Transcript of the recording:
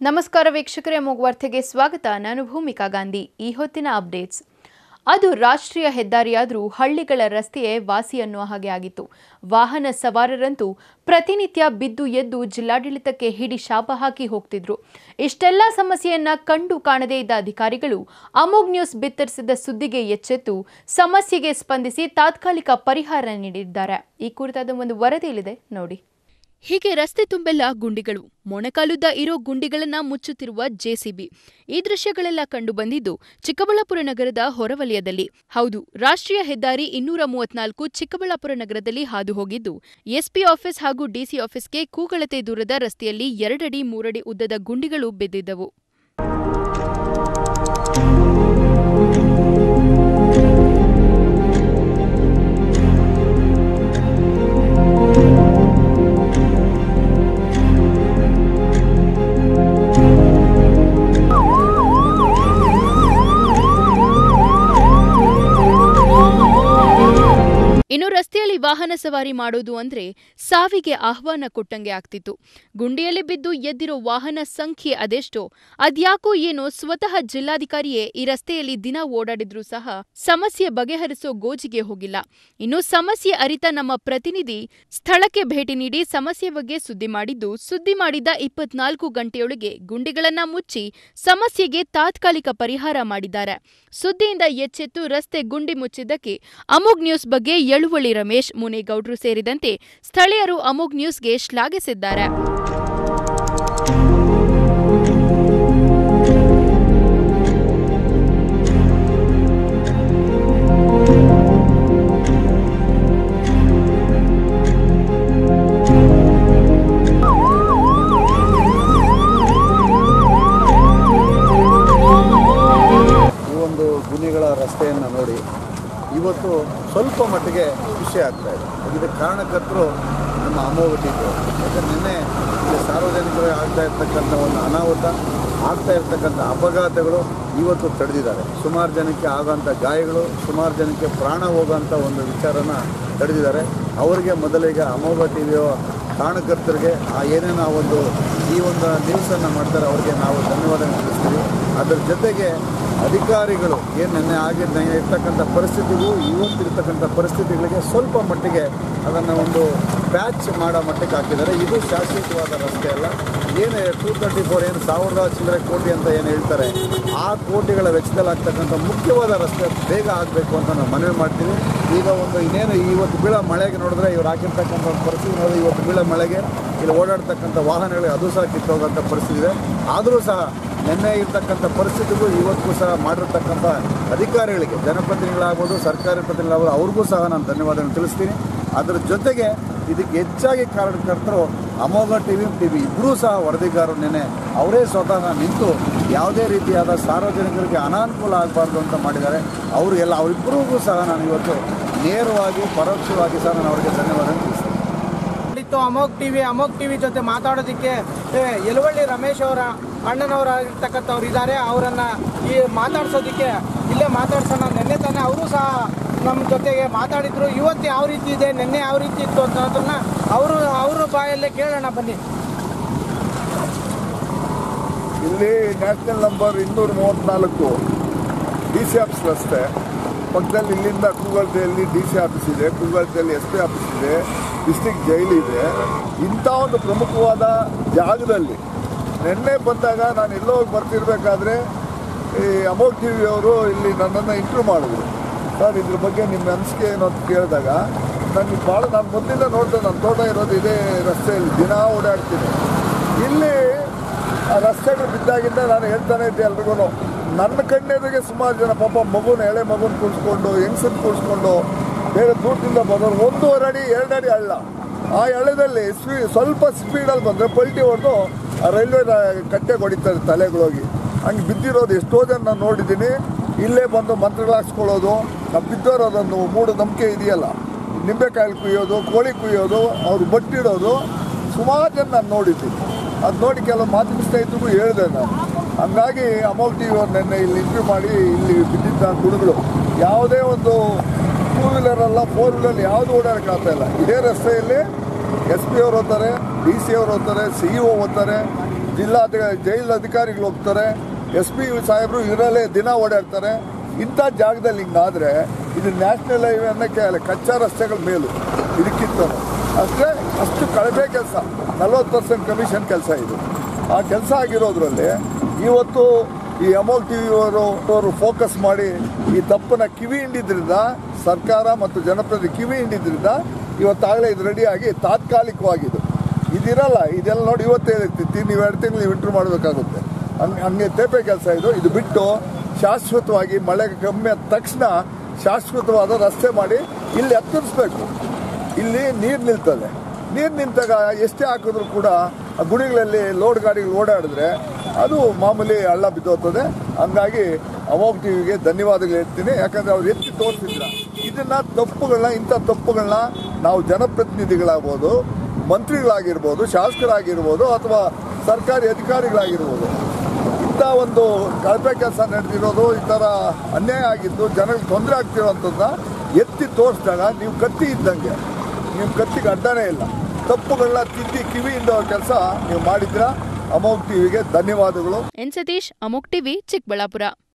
ನಮಸ್ಕಾರ ವೀಕ್ಷಕರೇ ಮೂಗ್ವಾರ್ತೆಗೆ ಸ್ವಾಗತ ನಾನು ಭೂಮಿಕಾ ಗಾಂಧಿ ಈ ಹೊತ್ತಿನ ಅಪ್ಡೇಟ್ಸ್ ಅದು ರಾಷ್ಟ್ರೀಯ ಹೆದ್ದಾರಿಯಾದರೂ ಹಳ್ಳಿಗಳ ರಸ್ತೆಯೇ ವಾಸಿ ಅನ್ನುವ ಹಾಗೆ ಆಗಿತ್ತು ವಾಹನ ಸವಾರರಂತೂ ಪ್ರತಿನಿತ್ಯ ಬಿದ್ದು ಎದ್ದು ಜಿಲ್ಲಾಡಳಿತಕ್ಕೆ ಹಿಡಿ ಶಾಪ ಹಾಕಿ ಹೋಗ್ತಿದ್ರು ಇಷ್ಟೆಲ್ಲ ಸಮಸ್ಯೆಯನ್ನ ಕಂಡು ಕಾಣದೇ ಇದ್ದ ಅಧಿಕಾರಿಗಳು ಅಮೋಗ್ ನ್ಯೂಸ್ ಬಿತ್ತರಿಸಿದ ಸುದ್ದಿಗೆ ಎಚ್ಚೆತ್ತು ಸಮಸ್ಯೆಗೆ ಸ್ಪಂದಿಸಿ ತಾತ್ಕಾಲಿಕ ಪರಿಹಾರ ನೀಡಿದ್ದಾರೆ ಈ ಕುರಿತಾದ ಒಂದು ವರದಿಯಲ್ಲಿದೆ ನೋಡಿ ಹೀಗೆ ರಸ್ತೆ ತುಂಬೆಲ್ಲ ಗುಂಡಿಗಳು ಮೊಣಕಾಲುದ್ದ ಇರೋ ಗುಂಡಿಗಳನ್ನ ಮುಚ್ಚುತ್ತಿರುವ ಜೆಸಿಬಿ ಈ ದೃಶ್ಯಗಳೆಲ್ಲ ಕಂಡು ಬಂದಿದ್ದು ಚಿಕ್ಕಬಳ್ಳಾಪುರ ನಗರದ ಹೊರವಲಯದಲ್ಲಿ ಹೌದು ರಾಷ್ಟ್ರೀಯ ಹೆದ್ದಾರಿ ಇನ್ನೂರ ಮೂವತ್ನಾಲ್ಕು ಚಿಕ್ಕಬಳ್ಳಾಪುರ ನಗರದಲ್ಲಿ ಹಾದು ಹೋಗಿದ್ದು ಎಸ್ಪಿ ಆಫೀಸ್ ಹಾಗೂ ಡಿಸಿ ಆಫೀಸ್ಗೆ ಕೂಗಳತೆ ದೂರದ ರಸ್ತೆಯಲ್ಲಿ ಎರಡಡಿ ಮೂರಡಿ ಉದ್ದದ ಗುಂಡಿಗಳು ಬಿದ್ದಿದ್ದವು ಇನ್ನು ರಸ್ತೆಯಲ್ಲಿ ವಾಹನ ಸವಾರಿ ಮಾಡೋದು ಅಂದ್ರೆ ಸಾವಿಗೆ ಆಹ್ವಾನ ಕೊಟ್ಟಂಗೆ ಆಗ್ತಿತ್ತು ಗುಂಡಿಯಲ್ಲಿ ಬಿದ್ದು ಎದ್ದಿರೋ ವಾಹನ ಸಂಖ್ಯೆ ಅದೆಷ್ಟೋ ಅದ್ಯಾಕೋ ಏನೋ ಸ್ವತಃ ಜಿಲ್ಲಾಧಿಕಾರಿಯೇ ಈ ರಸ್ತೆಯಲ್ಲಿ ದಿನ ಓಡಾಡಿದ್ರೂ ಸಹ ಸಮಸ್ಯೆ ಬಗೆಹರಿಸೋ ಗೋಜಿಗೆ ಹೋಗಿಲ್ಲ ಇನ್ನು ಸಮಸ್ಯೆ ಅರಿತ ನಮ್ಮ ಪ್ರತಿನಿಧಿ ಸ್ಥಳಕ್ಕೆ ಭೇಟಿ ನೀಡಿ ಸಮಸ್ಯೆ ಬಗ್ಗೆ ಸುದ್ದಿ ಮಾಡಿದ್ದು ಸುದ್ದಿ ಮಾಡಿದ ಇಪ್ಪತ್ನಾಲ್ಕು ಗಂಟೆಯೊಳಗೆ ಗುಂಡಿಗಳನ್ನ ಮುಚ್ಚಿ ಸಮಸ್ಯೆಗೆ ತಾತ್ಕಾಲಿಕ ಪರಿಹಾರ ಮಾಡಿದ್ದಾರೆ ಸುದ್ದಿಯಿಂದ ಎಚ್ಚೆತ್ತು ರಸ್ತೆ ಗುಂಡಿ ಮುಚ್ಚಿದ್ದಕ್ಕೆ ಅಮೋಗ್ ನ್ಯೂಸ್ ಬಗ್ಗೆ ಯಳುವಳ್ಳಿ ರಮೇಶ್ ಮುನೇಗೌಡ್ರು ಸೇರಿದಂತೆ ಸ್ಥಳೀಯರು ಅಮೋಗ್ ನ್ಯೂಸ್ಗೆ ಶ್ಲಾಘಿಸಿದ್ದಾರೆ ಈ ಒಂದು ಗುಣಿಗಳ ರಸ್ತೆಯನ್ನು ನೋಡಿ ಇವತ್ತು ಸ್ವಲ್ಪ ಮಟ್ಟಿಗೆ ಖುಷಿ ಆಗ್ತಾ ಇದೆ ಇದಕ್ಕೆ ಕಾರಣಕರ್ತರು ನಮ್ಮ ಅಮೋಘ ಟೀಚರ್ ಯಾಕಂದ್ರೆ ನಿನ್ನೆ ಇಲ್ಲಿ ಸಾರ್ವಜನಿಕರಿಗೆ ಆಗ್ತಾ ಇರ್ತಕ್ಕಂಥ ಒಂದು ಅನಾಹುತ ಆಗ್ತಾ ಇರ್ತಕ್ಕಂಥ ಅಪಘಾತಗಳು ಇವತ್ತು ತಡೆದಿದ್ದಾರೆ ಸುಮಾರು ಜನಕ್ಕೆ ಆಗೋಂಥ ಗಾಯಗಳು ಸುಮಾರು ಜನಕ್ಕೆ ಪ್ರಾಣ ಹೋಗೋಂಥ ಒಂದು ವಿಚಾರನ ತಡೆದಿದ್ದಾರೆ ಅವರಿಗೆ ಮೊದಲಿಗೆ ಅಮೋಘ ಟಿ ವಿಯ ಕಾರಣಕರ್ತರಿಗೆ ಆ ಏನೇನು ಆ ಒಂದು ಈ ಒಂದು ನ್ಯೂಸನ್ನು ಮಾಡ್ತಾರೆ ಅವರಿಗೆ ನಾವು ಧನ್ಯವಾದ ತಿಳಿಸ್ತೀವಿ ಅದರ ಜೊತೆಗೆ ಅಧಿಕಾರಿಗಳು ಏನು ನೆನ್ನೆ ಆಗಿದ್ದ ಇರ್ತಕ್ಕಂಥ ಪರಿಸ್ಥಿತಿಗೂ ಇವತ್ತಿರ್ತಕ್ಕಂಥ ಪರಿಸ್ಥಿತಿಗಳಿಗೆ ಸ್ವಲ್ಪ ಮಟ್ಟಿಗೆ ಅದನ್ನು ಒಂದು ಪ್ಯಾಚ್ ಮಾಡೋ ಮಟ್ಟಕ್ಕೆ ಹಾಕಿದ್ದಾರೆ ಇದು ಶಾಶ್ವತವಾದ ರಸ್ತೆ ಅಲ್ಲ ಏನು ಟೂ ತರ್ಟಿ ಫೋರ್ ಏನು ಸಾವಿರದ ಚಿಲ್ಲರೆ ಕೋಟಿ ಅಂತ ಏನು ಹೇಳ್ತಾರೆ ಆ ಕೋಟಿಗಳ ವೆಚ್ಚದಲ್ಲಿ ಆಗ್ತಕ್ಕಂಥ ಮುಖ್ಯವಾದ ರಸ್ತೆ ಬೇಗ ಆಗಬೇಕು ಅಂತ ನಾವು ಮನವಿ ಮಾಡ್ತೀವಿ ಈಗ ಒಂದು ಇನ್ನೇನು ಇವತ್ತು ಬೀಳೋ ಮಳೆಗೆ ನೋಡಿದ್ರೆ ಇವ್ರು ಹಾಕಿರ್ತಕ್ಕಂಥ ಒಂದು ಪರಿಸ್ಥಿತಿ ನೋಡಿದ್ರೆ ಇವತ್ತು ಬೀಳೋ ಮಳೆಗೆ ಇಲ್ಲಿ ಓಡಾಡ್ತಕ್ಕಂಥ ವಾಹನಗಳಿಗೆ ಅದು ಸಹ ಕಿತ್ತೋಗೋಂಥ ಪರಿಸ್ಥಿತಿ ಇದೆ ಆದರೂ ಸಹ ನಿನ್ನೆ ಇರ್ತಕ್ಕಂಥ ಪರಿಸ್ಥಿತಿಗೂ ಇವತ್ತು ಸಹ ಮಾಡಿರ್ತಕ್ಕಂಥ ಅಧಿಕಾರಿಗಳಿಗೆ ಜನಪ್ರತಿನಿಧಿಗಳಾಗ್ಬೋದು ಸರ್ಕಾರಿ ಪ್ರತಿನಿಧಿಗಳಾಗ್ಬೋದು ಅವ್ರಿಗೂ ಸಹ ನಾನು ಧನ್ಯವಾದಗಳನ್ನು ತಿಳಿಸ್ತೀನಿ ಅದರ ಜೊತೆಗೆ ಇದಕ್ಕೆ ಹೆಚ್ಚಾಗಿ ಕಾರಣಕರ್ತರು ಅಮೋಘ ಟಿ ವಿ ಟಿ ವಿ ಇಬ್ಬರೂ ಸಹ ವರದಿಗಾರರು ನೆನೆ ಅವರೇ ಸ್ವತಃ ನಿಂತು ಯಾವುದೇ ರೀತಿಯಾದ ಸಾರ್ವಜನಿಕರಿಗೆ ಅನಾನುಕೂಲ ಆಗಬಾರ್ದು ಅಂತ ಮಾಡಿದ್ದಾರೆ ಅವರಿಗೆಲ್ಲ ಅವರಿಬ್ಬರಿಗೂ ಸಹ ನಾನು ಇವತ್ತು ನೇರವಾಗಿ ಪರೋಕ್ಷವಾಗಿ ಸಹ ನಾನು ಅವರಿಗೆ ಧನ್ಯವಾದ ತಿಳಿಸ್ತೇನೆ ಇತ್ತು ಅಮೋಕ್ ಟಿವಿ ಅಮೋಕ್ ಟಿವಿ ಜೊತೆ ಮಾತಾಡೋದಕ್ಕೆ ಏ, ಯಲವಳ್ಳಿ ರಮೇಶ್ ಅವರ ಅಣ್ಣನವರಾಗಿರ್ತಕ್ಕಂಥವ್ರು ಇದ್ದಾರೆ ಅವರನ್ನ ಈ ಮಾತಾಡ್ಸೋದಕ್ಕೆ ಇಲ್ಲೇ ಮಾತಾಡ್ಸೋಣ ನಿನ್ನೆ ತಾನೇ ಅವರು ಸಹ ನಮ್ಮ ಜೊತೆಗೆ ಮಾತಾಡಿದ್ರು ಇವತ್ತು ಯಾವ ರೀತಿ ಇದೆ ನಿನ್ನೆ ಯಾವ ರೀತಿ ಇತ್ತು ಅನ್ನೋದನ್ನ ಅವರು ಅವ್ರ ಬಾಯಲ್ಲೇ ಕೇಳೋಣ ಬನ್ನಿ ಇಲ್ಲಿ ನ್ಯಾಷನಲ್ ನಂಬರ್ ಇನ್ನೂರ ಮೂವತ್ತ್ನಾಲ್ಕು ಡಿ ಸಿ ಆಫೀಸ್ ರಸ್ತೆ ಪಕ್ಕದಲ್ಲಿ ಇಲ್ಲಿಂದ ಕೂಗಲ್ತೆಯಲ್ಲಿ ಡಿ ಸಿ ಆಫೀಸ್ ಇದೆ ಕೂಗಲ್ತೆಯಲ್ಲಿ ಎಸ್ ಪಿ ಆಫೀಸ್ ಇದೆ ಡಿಸ್ಟಿಕ್ ಜೈಲ್ ಇದೆ ಇಂಥ ಒಂದು ಪ್ರಮುಖವಾದ ಜಾಗದಲ್ಲಿ ನಿನ್ನೆ ಬಂದಾಗ ನಾನು ಎಲ್ಲೋ ಹೋಗಿ ಬರ್ತಿರ್ಬೇಕಾದ್ರೆ ಈ ಅಮೋಕ್ ಟಿ ವಿಯವರು ಇಲ್ಲಿ ನನ್ನನ್ನು ಇಂಟ್ರ್ಯೂ ಮಾಡಿದ್ರು ಸರ್ ಇದ್ರ ಬಗ್ಗೆ ನಿಮ್ಮ ಅನಿಸಿಕೆ ಏನು ಅಂತ ಕೇಳಿದಾಗ ನನಗೆ ಭಾಳ ನಾನು ಮೊದಲಿಂದ ನೋಡಿದೆ ನನ್ನ ತೋಟ ಇರೋದು ಇದೇ ರಸ್ತೆಯಲ್ಲಿ ದಿನ ಓಡಾಡ್ತೀನಿ ಇಲ್ಲಿ ಆ ರಸ್ತೆಗಳು ಬಿದ್ದಾಗಿಂದ ನಾನು ಹೇಳ್ತಾನೆ ಇದ್ದೆ ಎಲ್ರಿಗೂ ನನ್ನ ಕಣ್ಣೆದುರಿಗೆ ಸುಮಾರು ಜನ ಪಾಪ ಮಗುನ ಎಳೆ ಮಗುನ ಕೂರಿಸ್ಕೊಂಡು ಹೆಂಗಸನ್ ಕೂರಿಸ್ಕೊಂಡು ಬೇರೆ ದೂರದಿಂದ ಬರೋರು ಒಂದೂವರೆ ಅಡಿ ಎರಡು ಅಡಿ ಹಳ್ಳ ಆ ಹಳ್ಳದಲ್ಲಿ ಸ್ಪೀ ಸ್ವಲ್ಪ ಸ್ಪೀಡಲ್ಲಿ ಬಂದರೆ ಪಲ್ಟಿ ಹೊಡೆದು ಆ ರೈಲ್ವೆ ಕಟ್ಟೆಗೆ ಹೊಡಿತಾರೆ ತಲೆಗಳೋಗಿ ಹಂಗೆ ಬಿದ್ದಿರೋದು ಎಷ್ಟೋ ಜನ ನಾನು ನೋಡಿದ್ದೀನಿ ಇಲ್ಲೇ ಬಂದು ಮಂತ್ರಗಳಾಕ್ಸ್ಕೊಳ್ಳೋದು ಆ ಬಿದ್ದೋರೋದೊಂದು ಮೂಢ ನಂಬಿಕೆ ಇದೆಯಲ್ಲ ನಿಂಬೆಕಾಯಿ ಕುಯ್ಯೋದು ಕೋಳಿ ಕುಯ್ಯೋದು ಅವ್ರು ಬಟ್ಟಿಡೋದು ಸುಮಾರು ಜನ ನಾನು ನೋಡಿದ್ದೀನಿ ಅದು ನೋಡಿ ಕೆಲವು ಮಾತಿನ ಸ್ನೇಹಿತರಿಗೂ ಹೇಳಿದೆ ನಾನು ಹಂಗಾಗಿ ಅಮೋಕ್ ಟಿ ವಿ ಅವ್ರು ನಿನ್ನೆ ಇಲ್ಲಿ ಇಂಟರ್ವ್ಯೂ ಮಾಡಿ ಇಲ್ಲಿ ಬಿದ್ದಿದ್ದ ಗುರುಗಳು ಯಾವುದೇ ಒಂದು ಟೂ ವೀಲರ್ ಅಲ್ಲ ಫೋರ್ ವೀಲರ್ ಯಾವುದು ಓಡಾಡೋಕ್ಕಾಗ್ತಾ ಇಲ್ಲ ಇದೇ ರಸ್ತೆಯಲ್ಲಿ ಎಸ್ ಪಿ ಅವ್ರು ಹೋಗ್ತಾರೆ ಡಿ ಸಿ ಅವ್ರು ಹೋಗ್ತಾರೆ ಸಿ ಇ ಓ ಹೋಗ್ತಾರೆ ಜಿಲ್ಲಾ ಜೈಲ್ ಅಧಿಕಾರಿಗಳು ಹೋಗ್ತಾರೆ ಎಸ್ ಪಿ ಸಾಹೇಬರು ಇವರಲ್ಲೇ ದಿನ ಓಡಾಡ್ತಾರೆ ಇಂಥ ಜಾಗದಲ್ಲಿ ಹಿಂಗಾದ್ರೆ ಇದು ನ್ಯಾಷನಲ್ ಹೈವೇ ಅನ್ನೋಕ್ಕೆ ಅಲ್ಲ ಕಚ್ಚಾ ರಸ್ತೆಗಳ ಮೇಲು ಇದಕ್ಕಿಂತ ಅಷ್ಟೇ ಅಷ್ಟು ಕಳಪೆ ಕೆಲಸ ನಲ್ವತ್ತು ಪರ್ಸೆಂಟ್ ಕಮಿಷನ್ ಕೆಲಸ ಇದು ಆ ಕೆಲಸ ಆಗಿರೋದ್ರಲ್ಲಿ ಇವತ್ತು ಈ ಅಮೋಕ್ ಟಿ ಅವರು ಅವರು ಫೋಕಸ್ ಮಾಡಿ ಈ ತಪ್ಪನ್ನ ಕಿವಿ ಹಿಂಡಿದ್ರಿಂದ ಸರ್ಕಾರ ಮತ್ತು ಜನಪ್ರತಿ ಕಿವಿ ಹಿಂಡಿದ್ರಿಂದ ಇವತ್ತಾಗಲೇ ಇದು ರೆಡಿಯಾಗಿ ತಾತ್ಕಾಲಿಕವಾಗಿದ್ದು ಇದಿರಲ್ಲ ಇದೆಲ್ಲ ನೋಡಿ ಇವತ್ತೇ ಇರ್ತಿತ್ತು ನೀವು ಎರಡು ತಿಂಗಳು ನೀವು ಇಂಟ್ರೂ ಮಾಡಬೇಕಾಗುತ್ತೆ ಹಂಗೆ ಹಂಗೆ ತೇಪೆ ಕೆಲಸ ಇದು ಇದು ಬಿಟ್ಟು ಶಾಶ್ವತವಾಗಿ ಮಳೆ ಕಮ್ಮಿ ಆದ ತಕ್ಷಣ ಶಾಶ್ವತವಾದ ರಸ್ತೆ ಮಾಡಿ ಇಲ್ಲಿ ಎತ್ತರಿಸ್ಬೇಕು ಇಲ್ಲಿ ನೀರು ನಿಲ್ತದೆ ನೀರು ನಿಂತಾಗ ಎಷ್ಟೇ ಹಾಕಿದ್ರು ಕೂಡ ಆ ಗುಣಿಗಳಲ್ಲಿ ಲೋಡ್ ಗಾಡಿಗಳು ಓಡಾಡಿದ್ರೆ ಅದು ಮಾಮೂಲಿ ಹಳ್ಳ ಬಿದ್ದೋಗ್ತದೆ ಹಂಗಾಗಿ ಅಮೋಕ್ ಟಿವಿಗೆ ಧನ್ಯವಾದಗಳು ಹೇಳ್ತೀನಿ ಯಾಕಂದ್ರೆ ಅವ್ರು ಎತ್ತಿ ತೋರಿಸಿದ್ರ ಇದನ್ನ ತಪ್ಪುಗಳನ್ನ ಇಂಥ ತಪ್ಪುಗಳನ್ನ ನಾವು ಜನಪ್ರತಿನಿಧಿಗಳಾಗ್ಬೋದು ಮಂತ್ರಿಗಳಾಗಿರ್ಬೋದು ಶಾಸಕರಾಗಿರ್ಬೋದು ಅಥವಾ ಸರ್ಕಾರಿ ಅಧಿಕಾರಿಗಳಾಗಿರ್ಬೋದು ಇಂಥ ಒಂದು ಕಳಪೆ ಕೆಲಸ ನಡೆದಿರೋದು ಈ ಥರ ಅನ್ಯಾಯ ಆಗಿದ್ದು ಜನಗಳಿಗೆ ತೊಂದರೆ ಆಗ್ತಿರೋಂಥದ್ದನ್ನ ಎತ್ತಿ ತೋರಿಸಿದಾಗ ನೀವು ಕತ್ತಿ ಇದ್ದಂಗೆ ನೀವು ಕತ್ತಿಗೆ ಅಡ್ಡನೇ ಇಲ್ಲ ತಪ್ಪುಗಳನ್ನ ತಿದ್ದಿ ಕಿವಿಯಿಂದ ಕೆಲಸ ನೀವು ಮಾಡಿದ್ರ ಅಮೌಂಟ್ ಟಿವಿಗೆ ಧನ್ಯವಾದಗಳು ಎನ್ ಸತೀಶ್ ಅಮೋಕ್ ಟಿವಿ ಚಿಕ್ಕಬಳ್ಳಾಪುರ